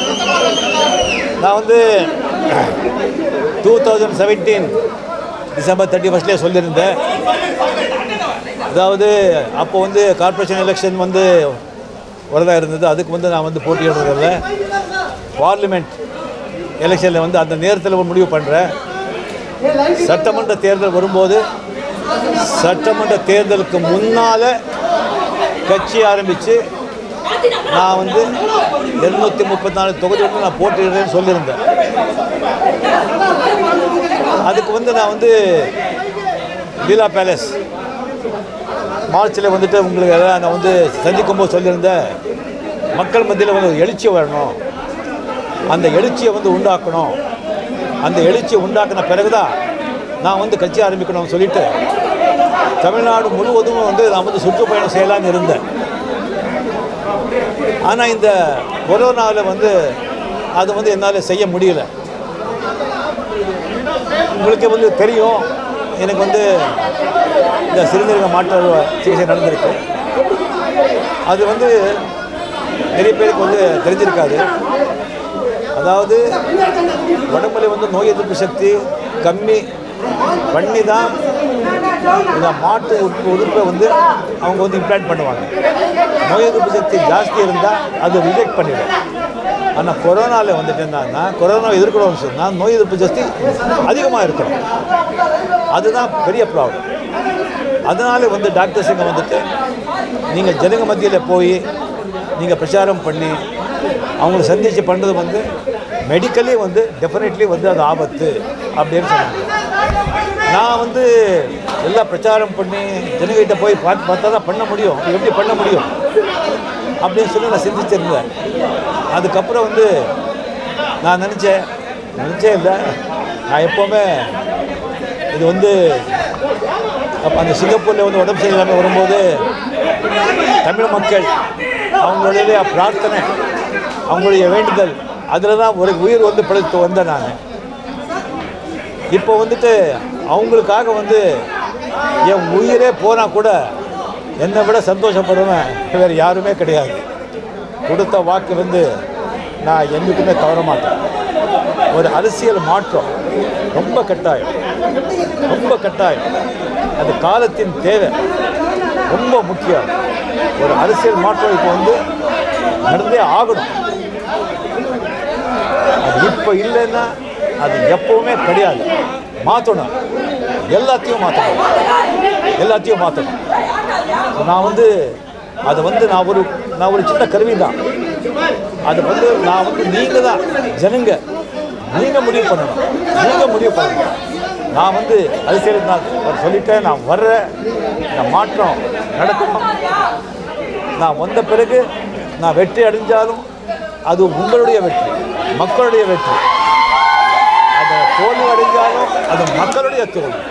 நான் வந்து two thousand seventeen December thirty ஃபஸ்ட்லேயே சொல்லியிருந்தேன் அதாவது அப்போ வந்து கார்ப்பரேஷன் எலெக்ஷன் வந்து வரதா இருந்தது அதுக்கு வந்து நான் வந்து போட்டியிடுறதில்ல பார்லிமெண்ட் எலெக்ஷனில் வந்து அந்த நேரத்தில் முடிவு பண்ணுறேன் சட்டமன்ற தேர்தல் வரும்போது சட்டமன்ற தேர்தலுக்கு முன்னால் கட்சி ஆரம்பித்து நான் வந்து இருநூத்தி முப்பத்தி நாலு தொகுதிகளில் நான் போட்டியிடுறேன்னு சொல்லியிருந்தேன் அதுக்கு வந்து நான் வந்து லீலா பேலஸ் மார்ச்சில் வந்துட்டு உங்களுக்கு எல்லாம் நான் வந்து சந்திக்கும் போது சொல்லியிருந்தேன் மக்கள் மத்தியில் வந்து ஒரு எழுச்சி வரணும் அந்த எழுச்சியை வந்து உண்டாக்கணும் அந்த எழுச்சியை உண்டாக்கின பிறகுதான் நான் வந்து கட்சி ஆரம்பிக்கணும்னு சொல்லிட்டு தமிழ்நாடு முழுவதும் வந்து நான் வந்து சுற்றுப்பயணம் செய்யலாம்னு இருந்தேன் ஆனால் இந்த கொரோனாவில் வந்து அது வந்து என்னால் செய்ய முடியல உங்களுக்கு வந்து தெரியும் எனக்கு வந்து இந்த சிறுநீரக மாற்று அறுவை சிகிச்சை நடந்திருக்கு அது வந்து நிறைய பேருக்கு வந்து தெரிஞ்சிருக்காது அதாவது உடம்புல வந்து நோய் எதிர்ப்பு சக்தி கம்மி பண்ணி தான் இந்த மாட்டு உறுப்பு உறுப்பை வந்து அவங்க வந்து இம்ப்ளான்ட் பண்ணுவாங்க நோய் எதிர்ப்பு சக்தி ஜாஸ்தி இருந்தால் அது ரிஜெக்ட் பண்ணிடும் ஆனால் கொரோனாவில் வந்துட்டு என்னன்னா கொரோனா எதிர்க்கணும்னு சொன்னால் நோய் எதிர்ப்பு சக்தி அதிகமாக இருக்கணும் அதுதான் பெரிய ப்ராப்ளம் அதனால வந்து டாக்டர்ஸுங்க வந்துட்டு நீங்கள் ஜனங்க மத்தியில் போய் நீங்கள் பிரச்சாரம் பண்ணி அவங்கள சந்திச்சு பண்ணுறது வந்து மெடிக்கலி வந்து டெஃபினெட்லி வந்து அது ஆபத்து அப்படின்னு சொன்னாங்க நான் வந்து எல்லாம் பிரச்சாரம் பண்ணி ஜனங்கிட்ட போய் பார்த்து பார்த்தா தான் பண்ண முடியும் எப்படி பண்ண முடியும் அப்படின்னு சொல்லி நான் சிந்திச்சிருந்தேன் அதுக்கப்புறம் வந்து நான் நினச்சேன் நினச்சே இல்லை நான் எப்போவுமே இது வந்து அப்போ அந்த சிங்கப்பூரில் வந்து உடம்பு சரியில்லாமல் வரும்போது தமிழ் மக்கள் அவங்களுடைய பிரார்த்தனை அவங்களுடைய வேண்டுதல் அதில் தான் ஒரு உயிர் வந்து பிழைத்து வந்தேன் நான் இப்போ வந்துட்டு அவங்களுக்காக வந்து என் உயிரே போனால் கூட என்னை விட சந்தோஷப்படுவேன் வேறு யாருமே கிடையாது கொடுத்த வாக்கு வந்து நான் என்றைக்குமே தவற மாட்டேன் ஒரு அரசியல் மாற்றம் ரொம்ப கட்டாயம் ரொம்ப கட்டாயம் அது காலத்தின் தேவை ரொம்ப முக்கியம் ஒரு அரசியல் மாற்றம் இப்போ வந்து நடந்தே ஆகணும் அது இப்போ இல்லைன்னா அது எப்பவுமே கிடையாது மாற்றணும் எல்லாத்தையும் மாற்றணும் எல்லாத்தையும் மாற்றணும் நான் வந்து அதை வந்து நான் ஒரு நான் ஒரு சின்ன கருவி தான் அது வந்து நான் வந்து நீங்கள் தான் ஜனங்க நீங்கள் முடிவு பண்ணணும் நீங்கள் முடிவு பண்ணணும் நான் வந்து அரசியல் நான் சொல்லிட்டேன் நான் வர்றேன் இந்த மாற்றம் நடக்கணும் நான் வந்த பிறகு நான் வெற்றி அடைஞ்சாலும் அது உங்களுடைய வெற்றி மக்களுடைய வெற்றி அதை தோல்வி அடைஞ்சாலும் அது மக்களுடைய தோல்வி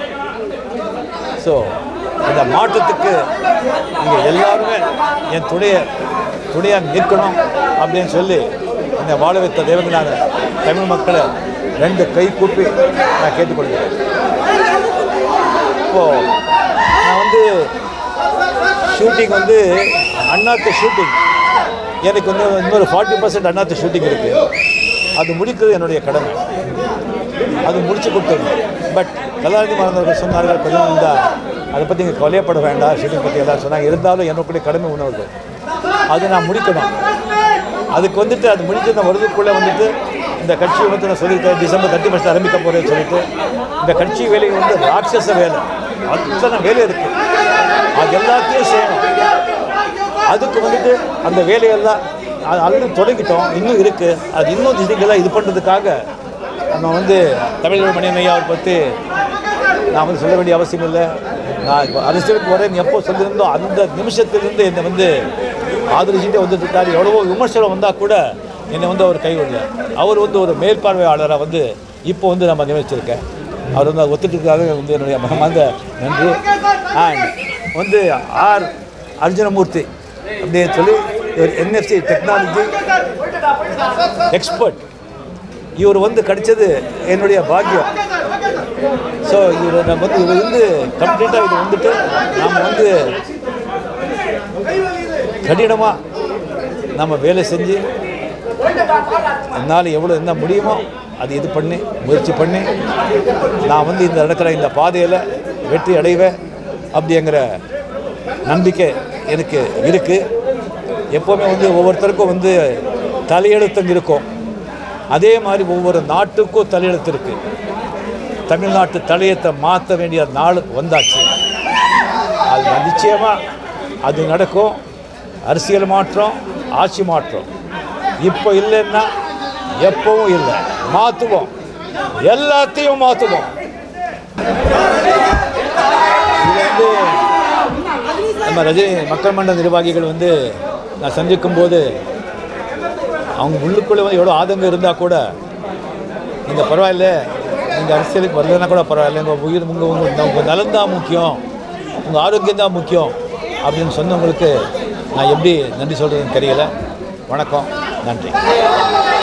ஸோ இந்த மாற்றத்துக்கு நீங்கள் எல்லாருமே என் துணைய துணையாக நிற்கணும் அப்படின்னு சொல்லி என்னை வாழ வைத்த தேவங்களான தமிழ் மக்களை ரெண்டு கை கூப்பி நான் கேட்டுக்கொள்கிறேன் இப்போது நான் வந்து ஷூட்டிங் வந்து அண்ணாத்து ஷூட்டிங் எனக்கு வந்து இன்னொரு ஃபார்ட்டி பர்சன்ட் அண்ணாத்து ஷூட்டிங் இருக்குது அது முடிக்கிறது என்னுடைய கடமை அது முடிச்சு கொடுத்தது பட் கலாநிதி மறந்தவர்கள் சொன்னார்கள் கொஞ்சம் இருந்தால் அதை பற்றி இங்கே கவலையப்பட வேண்டாம் ஷூட்டிங் பற்றி எல்லாம் சொன்னாங்க இருந்தாலும் என்னுடைய கடமை உணர்வு அது நான் முடிக்கணும் அதுக்கு வந்துட்டு அது முடிஞ்சு நான் வருதுக்குள்ளே வந்துட்டு இந்த கட்சி வந்து நான் சொல்லியிருக்கேன் டிசம்பர் தேர்ட்டி ஃபஸ்ட் ஆரம்பிக்க போகிறேன்னு சொல்லிட்டு இந்த கட்சி வேலை வந்து ராட்சச வேலை அத்தனை வேலை இருக்குது அது எல்லாத்தையும் செய்யணும் அதுக்கு வந்துட்டு அந்த வேலையெல்லாம் அது ஆல்ரெடி தொடங்கிட்டோம் இன்னும் இருக்குது அது இன்னும் இதுக்கெல்லாம் இது பண்ணுறதுக்காக நம்ம வந்து தமிழ் மணி ஐயா அவரை பற்றி நான் வந்து சொல்ல வேண்டிய அவசியம் இல்லை நான் இப்போ அரசியலுக்கு வரேன் எப்போ சொல்லியிருந்தோம் அந்த நிமிஷத்திலிருந்து என்னை வந்து ஆதரிச்சுட்டே வந்துட்டு இருக்காரு எவ்வளவோ விமர்சனம் வந்தால் கூட என்னை வந்து அவர் கைவிடல அவர் வந்து ஒரு மேற்பார்வையாளராக வந்து இப்போ வந்து நம்ம நியமிச்சிருக்கேன் அவர் வந்து அதை ஒத்துட்டுருக்காக வந்து என்னுடைய மனமார்ந்த நன்றி அண்ட் வந்து ஆர் அர்ஜுனமூர்த்தி அப்படின்னு சொல்லி இவர் என்எஃப்சி டெக்னாலஜி எக்ஸ்பர்ட் இவர் வந்து கிடைச்சது என்னுடைய பாக்கியம் ஸோ இவர் நம்ம வந்து இவர் வந்து கம்ப்ளீட்டாக இது வந்துட்டு நாம் வந்து கடினமாக நம்ம வேலை செஞ்சு என்னால் எவ்வளோ என்ன முடியுமோ அது இது பண்ணி முயற்சி பண்ணி நான் வந்து இந்த நடக்கிற இந்த பாதையில் வெற்றி அடைவேன் அப்படிங்கிற நம்பிக்கை எனக்கு இருக்குது எப்போவுமே வந்து ஒவ்வொருத்தருக்கும் வந்து தலையெழுத்தம் இருக்கும் அதே மாதிரி ஒவ்வொரு நாட்டுக்கும் தலையெழுத்து இருக்குது தமிழ்நாட்டு தலையத்தை மாற்ற வேண்டிய நாள் வந்தாச்சு அது நிச்சயமாக அது நடக்கும் அரசியல் மாற்றம் ஆட்சி மாற்றம் இப்போ இல்லைன்னா எப்பவும் இல்லை மாற்றுவோம் எல்லாத்தையும் மாற்றுவோம் இது வந்து நம்ம ரஜினி மக்கள் மன்ற நிர்வாகிகள் வந்து நான் சந்திக்கும் போது அவங்க உள்ளுக்குள்ளே வந்து எவ்வளோ ஆதங்கம் இருந்தால் கூட நீங்கள் பரவாயில்ல நீங்கள் அரசியலுக்கு வரலன்னா கூட பரவாயில்ல உங்கள் உயிர் உங்கள் உங்கள் உங்கள் நலன் தான் முக்கியம் உங்கள் ஆரோக்கியம் தான் முக்கியம் அப்படின்னு சொன்னவங்களுக்கு நான் எப்படி நன்றி சொல்கிறதுன்னு தெரியல வணக்கம் நன்றி